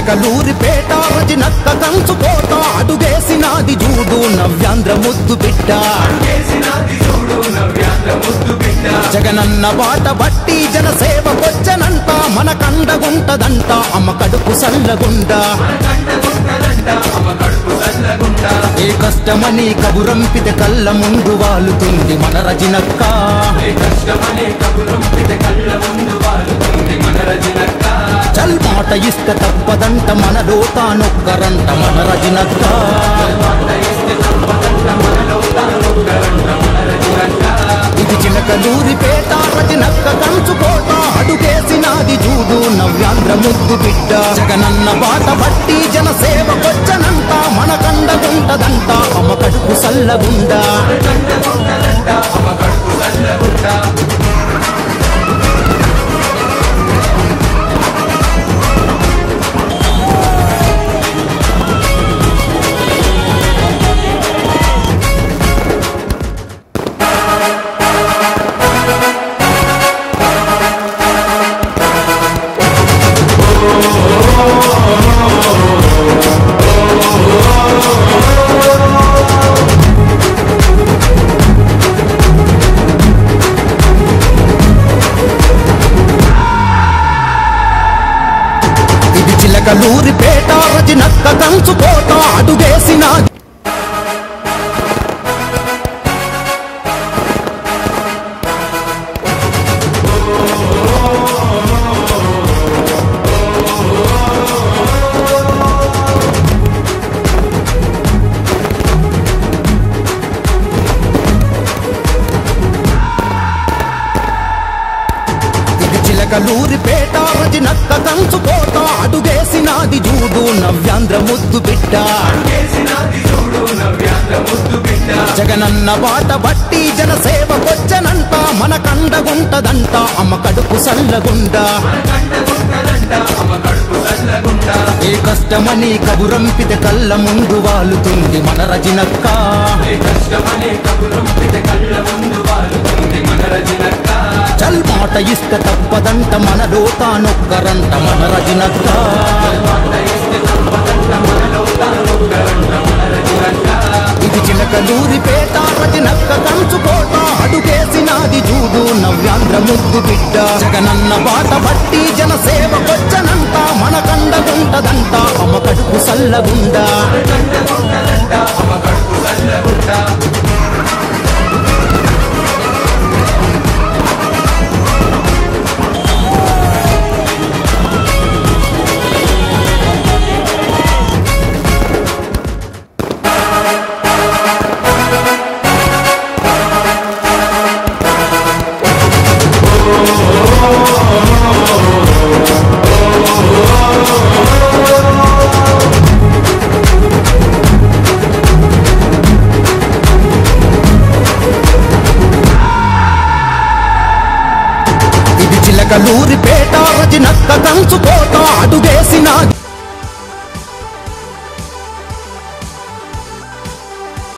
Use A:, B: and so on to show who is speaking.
A: చిలకలూరిపేట రజనక్క కంచుకోట అడుగేసినాది జూడు నవ్యాంధ్ర ముద్దు బిడ్డ జగనన్న బాట బట్టి జనసేవకొచ్చనంట మన కండగుంటదంట అమ్మ కడుపు సల్లగుండ ఏ కష్టమని కబురంపిత కళ్ళ ముందు వాలుతుంది మన రజనక్క చల్ మాట ఇష్ట తప్పదంట మన తానొక్కరంట మన రజనక్క ఇది చిలకలూరిపేట రజనక్క కంచుకోట అడుగేసినాది చూడు నవ్యాంధ్ర ముద్దు బిడ్డ జగనన్న బాట బట్టి జనసేవకొచ్చనంట మన కండగుంటదంట అమ్మ కడుపు సల్లగుండా ఇది చిలకలూరిపేట రజనక్క కంచుకోట అడుగేసినాది ఇది చిలకలూరిపేట రజనక్క కంచుకోట అడుగేసినాది జూడు నవ్యాంధ్ర ముద్దు బిడ్డ జగనన్న బాట బట్టి జనసేవకొచ్చనంట మన కండగుంటదంట అమ్మ కడుపు సల్లగుండ ఏ కష్టమని కబురంపిత కళ్ళ ముందు వాలుతుంది మన రజనక్క చల్ మాట ఇష్ట తప్పదంట మన తానొక్కరంట మన రజనక్క ఇది చిలకలూరిపేట రజనక్క కంచుకోట అడుగేసినాది చూడు నవ్యాంధ్ర ముద్దు బిడ్డ జగనన్న బాట బట్టి జనసేవకొచ్చనంట మన కండగుంటదంట అమ్మ కడుపు సల్లగుండా